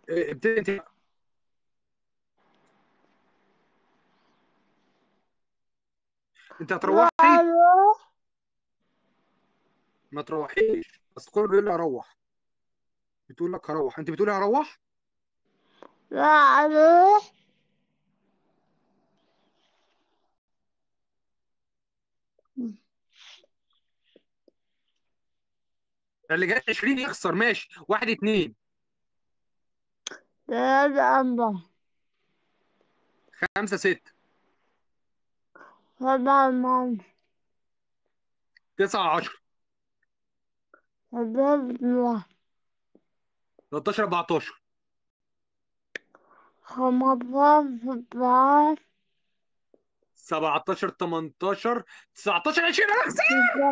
إيه، ابتدي انت انت هتروحي أروح ما تروحيش بس كله بيقول لي اروح بتقول لك هروح انت بتقولي هروح لا أروح اللي جاي 20 يخسر ماشي واحد اتنين ثلاثة أربعة خمسة ستة سبعة ثمانية تسعة 10 حداشر 13 14 خمستاشر ستاشر 17 18 19 20 انا خسرت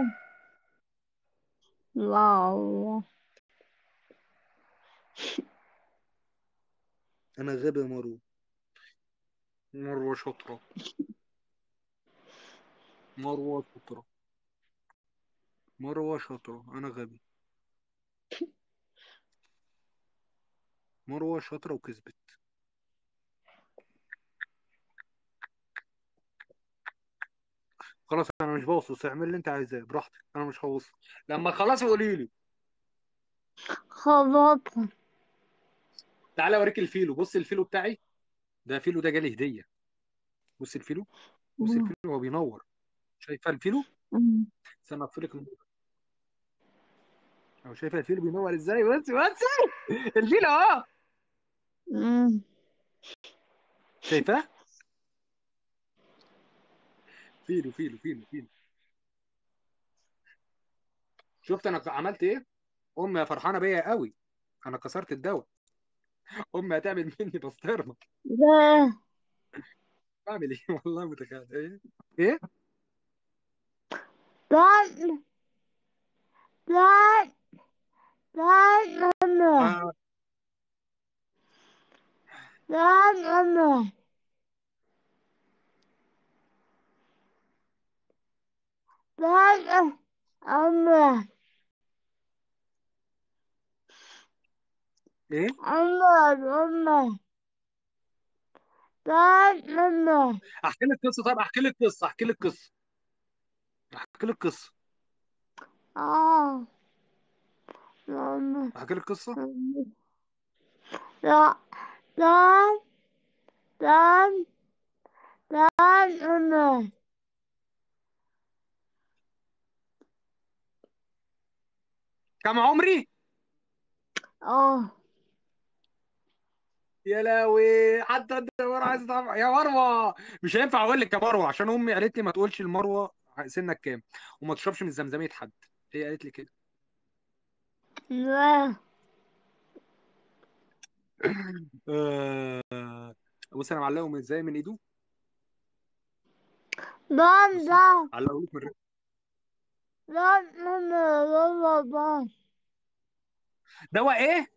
لا انا غبي يا مروه مروه شاطره مروه شاطره مروه شاطره انا غبي مروه شاطره وكسبت خلاص انا مش بوصل اعمل اللي انت عايزاه براحتك انا مش هوصل لما خلاص قولي لي خلاص تعالى اوريك الفيلو بص الفيلو بتاعي ده فيلو ده جالي هديه بص الفيلو بص الفيلو هو بينور شايفه الفيلو استنى اقفل لك النور اهو شايفه الفيلو بينور ازاي بس بس الفيلو اهو شايفاه فيلو فيلو فيلو فيلو شفت انا عملت ايه امي فرحانه بيا قوي انا كسرت الدواء امي هتعمل مني بسطرمه ده بعمل ايه والله متخيل ايه ايه ده ده ده أنا آه. ده أنا ده أنا ايه أنا أنا ده أنا احكي لك قصه طيب احكي لك قصه احكي لك قصه احكي لك قصه آه أنا احكي لك قصه لا لا لا لا أنا كم عمري آه يا لهوي حتى انت يا مروه عايز تعرف يا مروه مش هينفع اقول لك يا مروه عشان امي قالت لي ما تقولش لمروه سنك كام وما تشربش من زمزميه حد هي قالت لي كده لا آه، بص انا معلقهم ازاي من ايده لا بص لا علقه لك من الرجل. لا أنا لا لا دواء ايه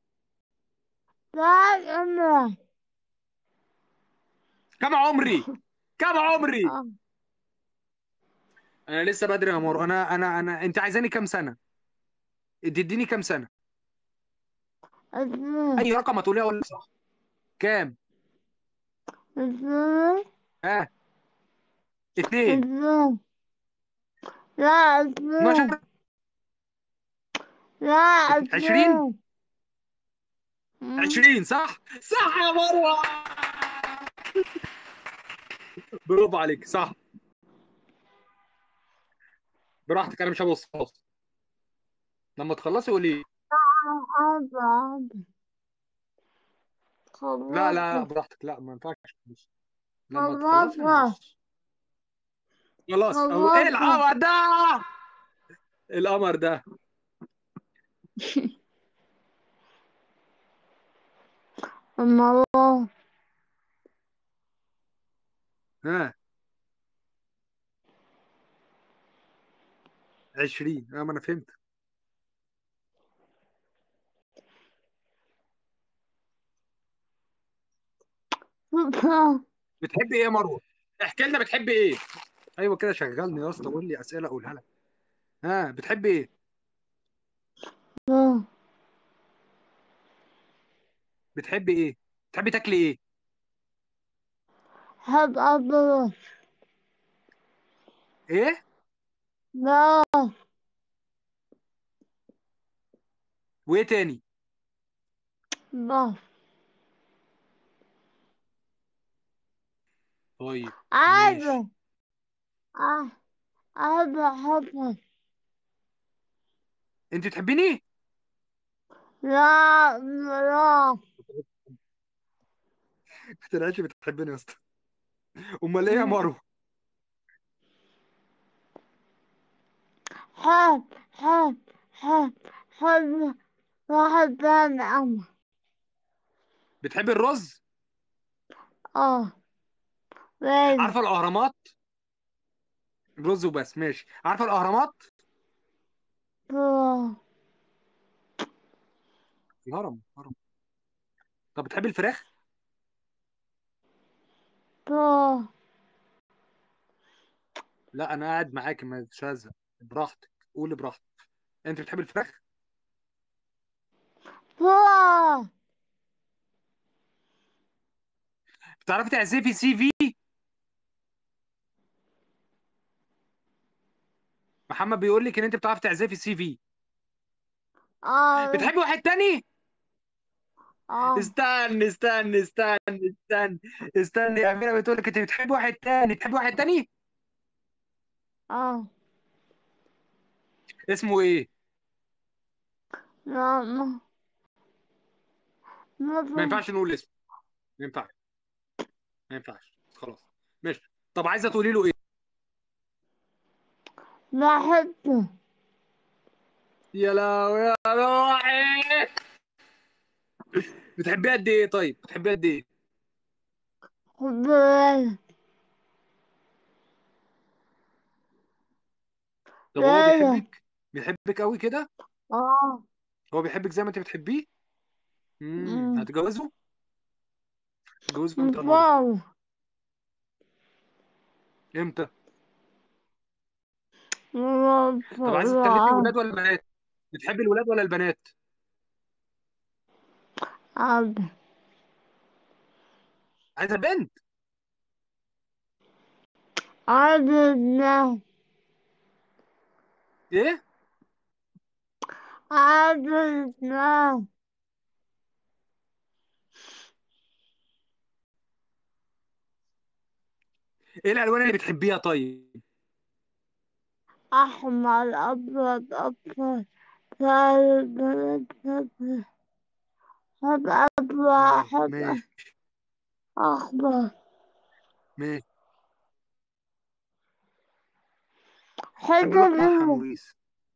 لا أنا كم عمري كم عمري آه انا لسه بدري يا مروه انا انا انا انت عايزاني كام سنه تديني كام سنه اثنين اي رقم هتقوليه اقول لك صح كام اثنين ها اتنين اثنين لا اثنين 12 لا 20 اثنين مم. 20 صح صح يا مروه برافو عليك صح براحتك انا مش هبص خلاص لما تخلصي قولي لي. أربعة لا لا لا خلاص براحتك لا ما ينفعش تبص. لما تخلصي خلاص هنبص خلاص أو خلاص ايه القمر ده القمر ده أما الله ها 20 اه ما انا فهمت بتحبي ايه يا مروه احكي لنا بتحبي ايه ايوه كده شغلني يا اسطى قول لي اسئله اقولها لك ها بتحبي ايه بتحبي ايه بتحبي تاكلي ايه حب أبرص ايه لا وايه تاني بس طيب عادي ماشي آه عادي حبك انت بتحبيني لا لا ما طلعتش بتحبني يا اسطى امال ايه يا مارو حب حب حب حب واحد تاني أما بتحبي الرز اه لازم عارفه الاهرامات الرز وبس ماشي عارفه الاهرامات آه. الهرم هرم طب بتحبي الفراخ آه. لا انا قاعد معاك ما تشهزها براحتك قولي براحتك انت بتحبي الفراخ آه. بتعرفي تعزفي سي في محمد بيقول لك ان انت بتعرفي تعزفي سي في آه. بتحبي واحد تاني آه. استنى استنى استنى استنى استنى يا اميره بتقول لك انت بتحبي واحد تاني بتحبي واحد تاني آه. اسمه ايه لا ما ما ما ب- ينفعش نقول اسمه ما ينفعش ما ينفعش خلاص ماشي طب عايزه تقولي له ايه بحبه يا لهوي يا روحي بتحبيه قد ايه طيب بتحبيه قد ايه حب الولد طب هو ولد بيحبك بيحبك قوي كده آه هو بيحبك زي ما انت بتحبيه امم أمم. هتتجوزه هتتجوزه امتى يا مارو واو امتى واو طب عايزه تخلفي ولاد ولا بنات بتحبي الولاد ولا البنات عبد عايزه بنت عبدنا ايه عبدنا ايه الالوان اللي بتحبيها طيب أحمر أبيض أبيض ثالث ثالث حب أبيض تمام حب ماشي أخضر ماشي بتحبي حتى لون احمر يا منه موريس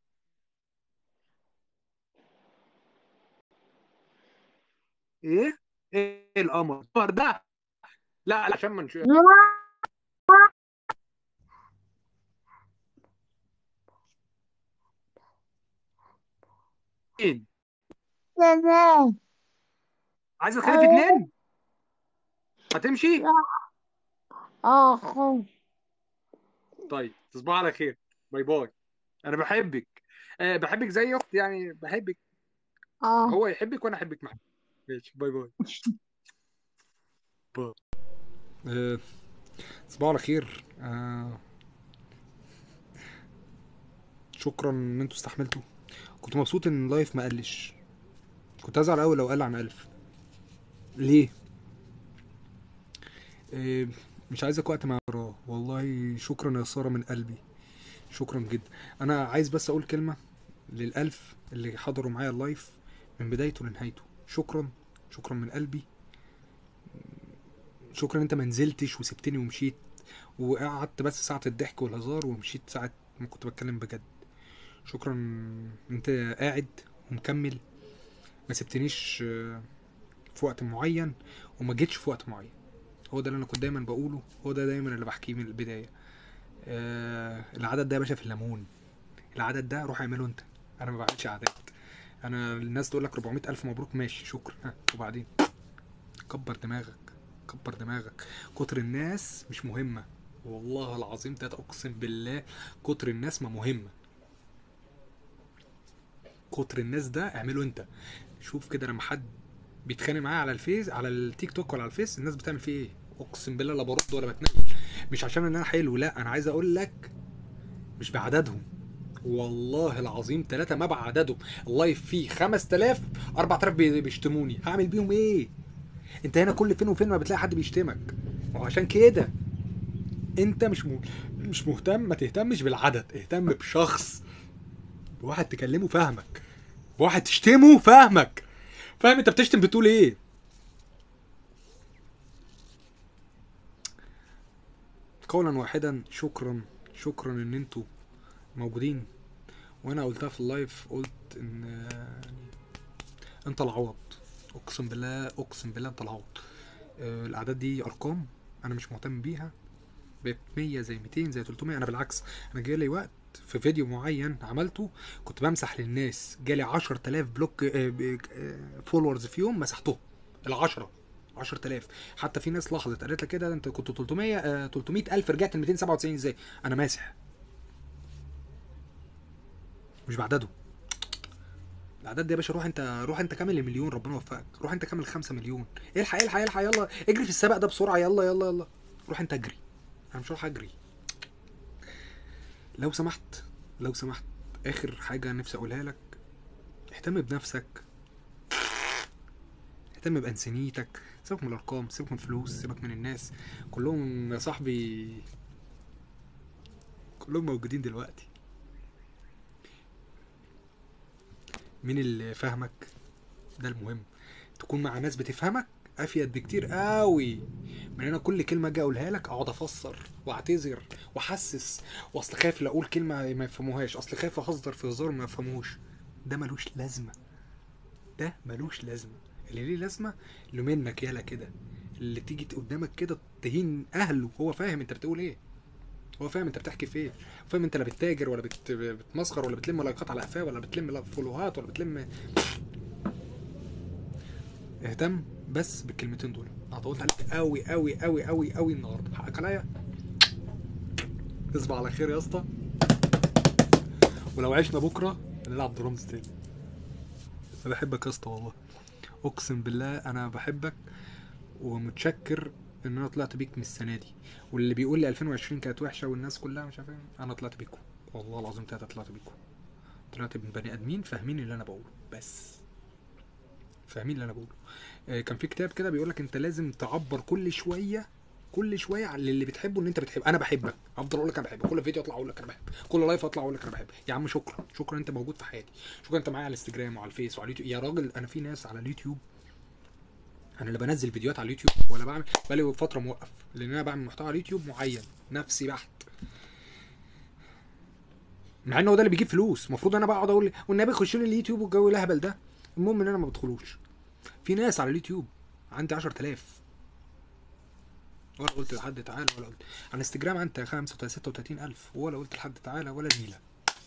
ايه ايه القمر القمر ده لا لا عشان ما نشوف اتنين تمام عايزه تخلفي اتنين هتمشي لا آخر طيب تصبح على خير باي باي انا بحبك أه بحبك زي اختي يعني بحبك آه هو يحبك وانا احبك معاه ماشي باي باي باي أه تصبحوا على خير أه شكرا ان انتوا استحملتوا كنت مبسوط ان اللايف ما قلش كنت هزعل قوي لو قل عن ألف ليه أه مش عايزك وقت مع وراه والله شكرا يا ساره من قلبي شكرا جدا انا عايز بس اقول كلمه للألف اللي حضروا معايا اللايف من بدايته لنهايته شكرا شكرا من قلبي شكرا انت ما نزلتش وسبتني ومشيت وقعدت بس ساعة الضحك والهزار ومشيت ساعة ما كنت بتكلم بجد شكرا انت قاعد ومكمل ما سبتنيش آه، في وقت معين وما جيتش في وقت معين هو ده اللي انا كنت دايما بقوله هو ده دايما اللي بحكيه من البداية آه العدد ده يا باشا في الليمون العدد ده روح اعمله انت انا ما بعملش عادات انا الناس تقول لك 400 الف مبروك ماشي شكرا ها وبعدين كبر دماغك كبر دماغك كتر الناس مش مهمه والله العظيم ده اقسم بالله كتر الناس ما مهمه كتر الناس ده اعمله انت شوف كده لما حد بيتخانق معايا على الفيس على التيك توك ولا على الفيس الناس بتعمل فيه ايه اقسم بالله لا برد ولا بتنقل مش عشان ان انا حلو لا انا عايز اقول لك مش بعددهم والله العظيم ثلاثة ما بعددهم اللايف فيه 5000 4000 بي- بيشتموني هعمل بيهم ايه انت هنا كل فين وفين ما بتلاقي حد بيشتمك وعشان كده انت مش م... مش مهتم ما تهتمش بالعدد اهتم بشخص بواحد تكلمه فاهمك بواحد تشتمه فاهمك فاهم انت بتشتم بتقول ايه قولا واحدا شكرا شكرا ان انتوا موجودين وانا قلتها في اللايف قلت ان يعني انت العوض اقسم بالله اقسم بالله انت العوض آه، الاعداد دي ارقام انا مش مهتم بيها بقت 100 زي 200 زي 300 انا بالعكس انا جالي وقت في فيديو معين عملته كنت بمسح للناس جالي 10000 بلوك فولورز في يوم مسحتهم العشرة 10000 حتى في ناس لاحظت قالت لك كده انت كنت 300 آه، 300000 رجعت ل 297 ازاي انا ماسح مش بعدده الاعداد دي يا باشا روح انت روح انت كامل المليون ربنا يوفقك روح انت كامل 5 مليون الحق الحق الحق يلا اجري في السباق ده بسرعه يلا يلا يلا روح انت اجري انا مش هروح اجري لو سمحت لو سمحت اخر حاجه نفسي اقولها لك اهتم بنفسك اهتم بانسانيتك سيبك من الارقام سيبك من الفلوس سيبك من الناس كلهم يا صاحبي كلهم موجودين دلوقتي مين اللي فاهمك ده المهم تكون مع ناس بتفهمك افيد بكتير قوي من انا كل كلمه اجي اقولها لك اقعد افسر واعتذر واحسس واصل خايف لا اقول كلمه ما يفهموهاش اصل خايف اهزر في هزار ما يفهموش ده ملوش لازمه ده ملوش لازمه اللي ليه لازمه اللي منك يالا كده اللي تيجي قدامك كده تهين اهله هو فاهم انت بتقول ايه هو فاهم انت بتحكي في ايه فاهم انت لا بتتاجر ولا بت... بتمسخر ولا بتلم لايكات على قفاه ولا بتلم فولوهات ولا بتلم اهتم بس بالكلمتين دول انا طولت عليك قوي قوي قوي قوي قوي النهارده حقك عليا تصبح على خير يا اسطى ولو عشنا بكره نلعب درامز تاني انا بحبك يا اسطى والله اقسم بالله انا بحبك ومتشكر ان انا طلعت بيك من السنه دي واللي بيقول لي 2020 كانت وحشه والناس كلها مش عارف ايه انا طلعت بيكم والله العظيم تلاته طلعت بيكم طلعت من بني ادمين فاهمين اللي انا بقوله بس فاهمين اللي انا بقوله آه، كان في كتاب كده بيقول لك انت لازم تعبر كل شويه كل شويه عن اللي بتحبه ان انت بتحب انا بحبك افضل اقول لك انا بحبك كل فيديو اطلع اقول لك انا بحبك كل لايف اطلع اقول لك انا بحبك يا عم شكرا شكرا انت موجود في حياتي شكرا انت معايا على الانستجرام وعلى الفيس وعلى اليوتيوب يا راجل انا في ناس على اليوتيوب انا لا بنزل فيديوهات على اليوتيوب ولا بعمل بقالي فتره موقف لان انا بعمل محتوى على اليوتيوب معين نفسي بحت مع انه هو ده اللي بيجيب فلوس المفروض انا بقعد اقول والنبي خش لي اليوتيوب والجو الهبل ده المهم ان انا ما بدخلوش في ناس على اليوتيوب عندي 10000 ولا قلت لحد تعالى ولا قلت على انستجرام عندي 35 36000 ولا قلت لحد تعالى ولا نيله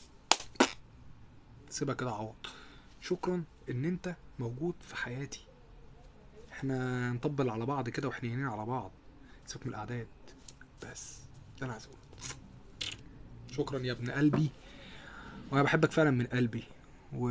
سيبها كده عوض شكرا ان انت موجود في حياتي احنا نطبل على بعض كده وحنينين على بعض سيبك من الاعداد بس ده انا عايز اقوله شكرا يا ابن قلبي وانا بحبك فعلا من قلبي و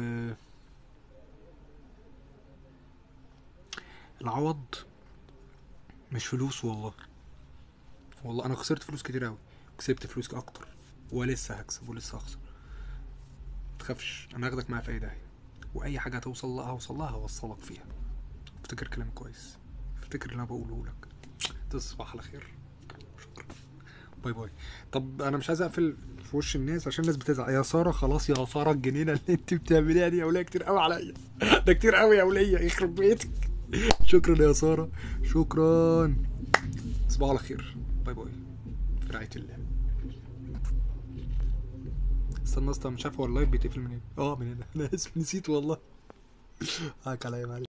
العوض مش فلوس والله والله انا خسرت فلوس كتير قوي كسبت فلوس اكتر ولسه هكسب ولسه هخسر متخافش انا هاخدك معايا في اي داهيه واي حاجه هتوصل لها هوصل لها هوصلك فيها افتكر كلامي كويس افتكر اللي انا بقوله لك تصبح على خير شكرا باي باي طب انا مش عايز اقفل في وش الناس عشان الناس بتزعل يا ساره خلاص يا ساره الجنينه اللي انت بتعمليها دي يا وليه كتير قوي عليا ده كتير قوي يا وليه يخرب بيتك شكرا يا ساره شكرا تصبحوا على خير باي باي في رعايه الله استنى استنى مش عارف هو اللايف بيتقفل منين اه من هنا انا اسف نسيت والله هاك عليا معلش